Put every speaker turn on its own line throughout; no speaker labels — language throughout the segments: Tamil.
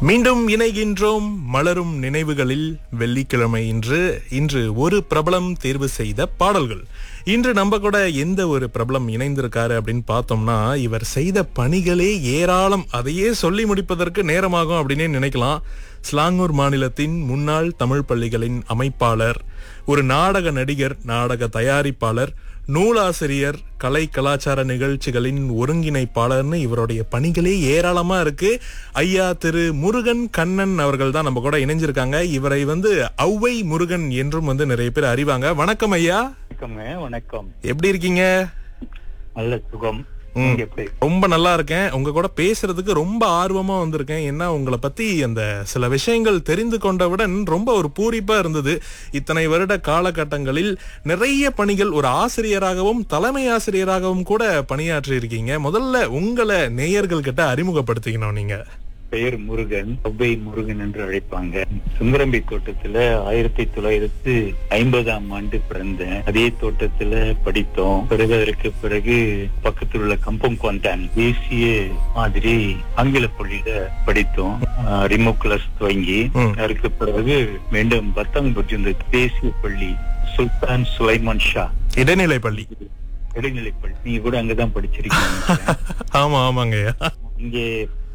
மீண்டும் இணைகின்றோம் மலரும் நினைவுகளில் வெள்ளிக்கிழமை இன்று இன்று ஒரு பிரபலம் தேர்வு செய்த பாடல்கள் இன்று நம்ம கூட எந்த ஒரு பிரபலம் இணைந்திருக்காரு அப்படின்னு பார்த்தோம்னா இவர் செய்த பணிகளே ஏராளம் அதையே சொல்லி முடிப்பதற்கு நேரமாகும் அப்படின்னே நினைக்கலாம் ஸ்லாங்கூர் மாநிலத்தின் முன்னாள் தமிழ் பள்ளிகளின் அமைப்பாளர் ஒரு நாடக நடிகர் நாடக தயாரிப்பாளர் நூலாசிரியர் கலை கலாச்சார நிகழ்ச்சிகளின் ஒருங்கிணைப்பாளர்னு இவருடைய பணிகளே ஏராளமா இருக்கு ஐயா திரு முருகன் கண்ணன் அவர்கள் தான் நம்ம கூட இணைஞ்சிருக்காங்க இவரை வந்து ஔவை முருகன் என்றும் வந்து நிறைய பேர் அறிவாங்க வணக்கம் ஐயா
வணக்கம்ங்க வணக்கம்
எப்படி இருக்கீங்க
நல்ல சுகம்
ம்.
நீங்க எப்படி
ரொம்ப நல்லா இருக்கேன் உங்க கூட பேசுறதுக்கு ரொம்ப ஆர்வமா வந்திருக்கேன் ஏன்னா உங்களை பத்தி அந்த சில விஷயங்கள் தெரிந்து கொண்டவுடன் ரொம்ப ஒரு பூரிப்பா இருந்தது இத்தனை வருட காலகட்டங்களில் நிறைய பணிகள் ஒரு ஆசிரியராகவும் தலைமை ஆசிரியராகவும் கூட பணியாற்றி இருக்கீங்க முதல்ல உங்களை நேயர்கள் கிட்ட அறிமுகப்படுத்திக்கணும் நீங்க
பெயர் முருகன் ஒவ்வை முருகன் என்று அழைப்பாங்க சுந்தரம்பி தோட்டத்துல ஆயிரத்தி தொள்ளாயிரத்து ஐம்பதாம் ஆண்டு பிறந்தேன் அதே தோட்டத்துல படித்தோம் பிறகு அதற்கு பிறகு பக்கத்தில் உள்ள கம்பம் குவாண்டான் தேசிய மாதிரி ஆங்கில பள்ளியில படித்தோம் ரிமோ கிளாஸ் துவங்கி
ம்.
அதற்கு பிறகு மீண்டும் பத்தாம் இந்த தேசிய பள்ளி சுல்தான் சுலைமான் ஷா
இடைநிலை பள்ளி
இடைநிலை பள்ளி நீங்க கூட அங்கதான் படிச்சிருக்கீங்க
ஆமா ஆமாங்க ஐயா
இங்கே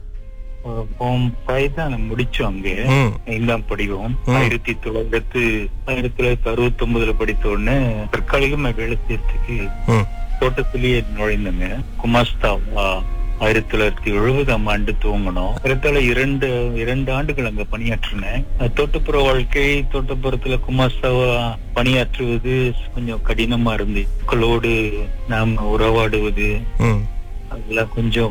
ஃபார்ம் ஃபைவ் தான் நான் முடிச்சோம் அங்க
ம்,
ஐந்தாம் படிவம்
ம்.
ஆயிரத்தி தொள்ளாயிரத்து ஆயிரத்தி தொள்ளாயிரத்தி அறுபத்தி ஒன்பதுல படித்த உடனே தற்காலிகமா வேலை செய்யறதுக்கு
ம்,
தோட்டத்திலேயே நுழைந்தங்க குமாஸ்தாவா ஆயிரத்தி தொள்ளாயிரத்தி எழுபதாம் ஆண்டு துவங்கணும் ஏறத்தாழ இரண்டு இரண்டு ஆண்டுகள் அங்க பணியாற்றினேன் அஹ் தோட்டப்புற வாழ்க்கை தோட்டப்புறத்துல குமாஸ்தாவா பணியாற்றுவது கொஞ்சம் கடினமா இருந்து மக்களோடு நாம் உறவாடுவது
ம்.
அதெல்லாம் கொஞ்சம்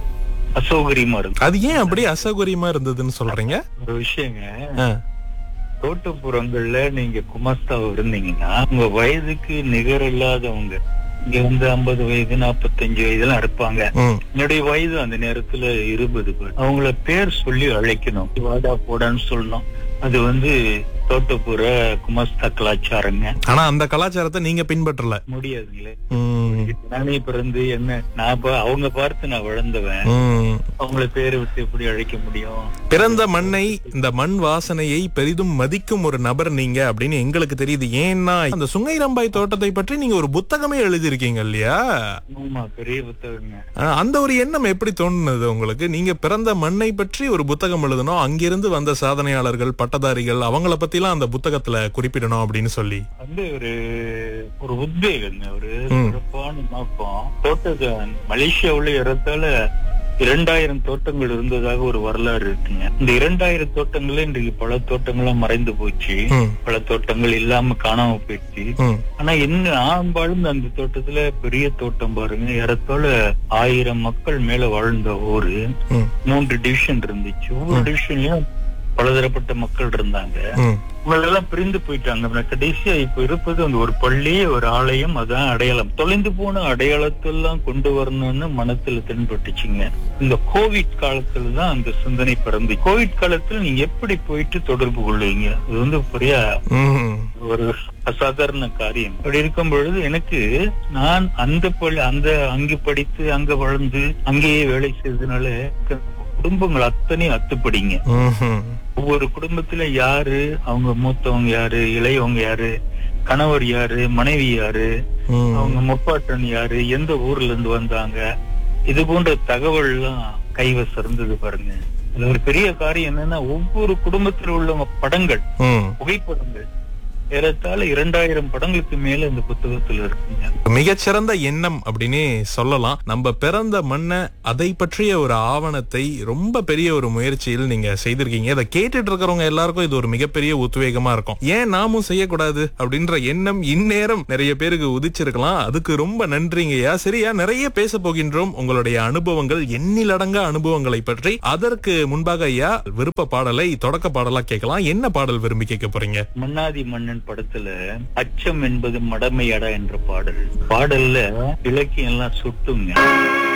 அசௌகரியமா இருக்கு
அது ஏன் அப்படி அசௌகரியமா இருந்ததுன்னு சொல்றீங்க
ஒரு விஷயங்க
ஆ,
தோட்டப்புறங்கள்ல நீங்க குமாஸ்தாவா இருந்தீங்கன்னா உங்க வயதுக்கு நிகர் இல்லாதவங்க இங்க வந்து ஐம்பது வயது நாற்பத்தஞ்சு வயதுலாம் இருப்பாங்க
ம்,
என்னுடைய வயது அந்த நேரத்துல இருபது அவங்கள பேர் சொல்லி அழைக்கணும் வாடா போடான்னு சொல்லணும் அது வந்து தோட்டப்புற குமாஸ்தா கலாச்சாரங்க
ஆனா அந்த கலாச்சாரத்தை நீங்க பின்பற்றல
முடியாதுங்களே
ம்,
நானே பிறந்து என்ன நான் பா- அவங்க பார்த்து நான் வளர்ந்தவன்
ம்.
அவங்கள பேரை விட்டு எப்படி அழைக்க முடியும்
பிறந்த மண்ணை இந்த மண் வாசனையை பெரிதும் மதிக்கும் ஒரு நபர் நீங்க அப்படின்னு எங்களுக்கு தெரியுது ஏன்னா அந்த சுங்கைரம்பாய் தோட்டத்தை பற்றி நீங்க ஒரு புத்தகமே எழுதியிருக்கீங்க இல்லையா
ஆமா பெரிய புத்தகங்க
அஹ், அந்த ஒரு எண்ணம் எப்படி தோணுனது உங்களுக்கு நீங்க பிறந்த மண்ணை பற்றி ஒரு புத்தகம் எழுதணும் அங்கிருந்து வந்த சாதனையாளர்கள் பட்டதாரிகள் அவங்கள பத்திலாம் அந்த புத்தகத்துல குறிப்பிடணும் அப்படின்னு சொல்லி
வந்து ஒரு ஒரு உத்வேகங்க ஒரு
ம்.
சிறப்பான நோக்கம் தோட்டத்தை மலேசியாவுல ஏறத்தாழ இரண்டாயிரம் தோட்டங்கள் இருந்ததாக ஒரு வரலாறு இருக்குங்க இந்த இரண்டாயிரம் தோட்டங்களே இன்றைக்கு பல தோட்டங்களும் மறைந்து போச்சு
ம்,
பல தோட்டங்கள் இல்லாம காணாம போயிடுச்சு
ம்,
ஆனா என்ன ஆம்பாலும் அந்த தோட்டத்துல பெரிய தோட்டம் பாருங்க ஏறத்தாழ ஆயிரம் மக்கள் மேல வாழ்ந்த ஊரு
ம்,
மூன்று டிவிஷன் இருந்துச்சு ஒவ்வொரு டிவிஷன்லயும் பலதரப்பட்ட மக்கள் இருந்தாங்க
ம்.
இவங்களெல்லாம் பிரிந்து போயிட்டாங்க அப்புறம் கடைசியா இப்ப இருப்பது அந்த ஒரு பள்ளி ஒரு ஆலயம் அதான் அடையாளம் தொலைந்து போன அடையாளத்தெல்லாம் கொண்டு வரணும்னு மனத்துல தென்பட்டுச்சுங்க இந்த கோவிட் காலத்துல தான் அந்த சிந்தனை பிறந்து கோவிட் காலத்துல நீங்க எப்படி போயிட்டு தொடர்பு கொள்வீங்க இது வந்து பெரிய
ம்,
ஒரு அசாதாரண காரியம் அப்படி இருக்கும் பொழுது எனக்கு நான் அந்த பள்ளி அந்த அங்கு படித்து அங்க வளர்ந்து அங்கேயே வேலை செய்ததுனால குடும்பங்கள் அத்தனை அத்துப்படிங்க
ம்ஹும்.
ஒவ்வொரு குடும்பத்துல யாரு அவங்க மூத்தவங்க யாரு இளையவங்க யாரு கணவர் யாரு மனைவி யாரு
ம்.
அவங்க முப்பாட்டன் யாரு எந்த ஊர்ல இருந்து வந்தாங்க இது போன்ற தகவல் எல்லாம் கைவசம் இருந்தது பாருங்க இதுல ஒரு பெரிய காரியம் என்னன்னா ஒவ்வொரு குடும்பத்தில் உள்ள படங்கள்
ம்.
புகைப்படங்கள் ஏறத்தாழ இரண்டாயிரம் படங்களுக்கு மேல இந்த புத்தகத்துல இருக்குங்க
மிகச்சிறந்த எண்ணம் அப்படின்னே சொல்லலாம் நம்ம பிறந்த மண்ணை அதை பற்றிய ஒரு ஆவணத்தை ரொம்ப பெரிய ஒரு முயற்சியில் நீங்க செய்திருக்கீங்க இதை கேட்டுட்டு இருக்கிறவங்க எல்லாருக்கும் இது ஒரு மிகப்பெரிய உத்வேகமா இருக்கும் ஏன் நாமும் செய்யக்கூடாது அப்படின்ற எண்ணம் இந்நேரம் நிறைய பேருக்கு உதிச்சிருக்கலாம் அதுக்கு ரொம்ப நன்றிங்கய்யா சரியா நிறைய பேச போகின்றோம் உங்களுடைய அனுபவங்கள் எண்ணிலடங்கா அனுபவங்களை பற்றி அதற்கு முன்பாக ஐயா விருப்ப பாடலை தொடக்க பாடலா கேட்கலாம் என்ன பாடல் விரும்பி கேட்க போறீங்க
மன்னாதி மன்னன் படத்துல அச்சம் என்பது மடமையடா என்ற பாடல் பாடல்ல இலக்கியம் எல்லாம் சுட்டுங்க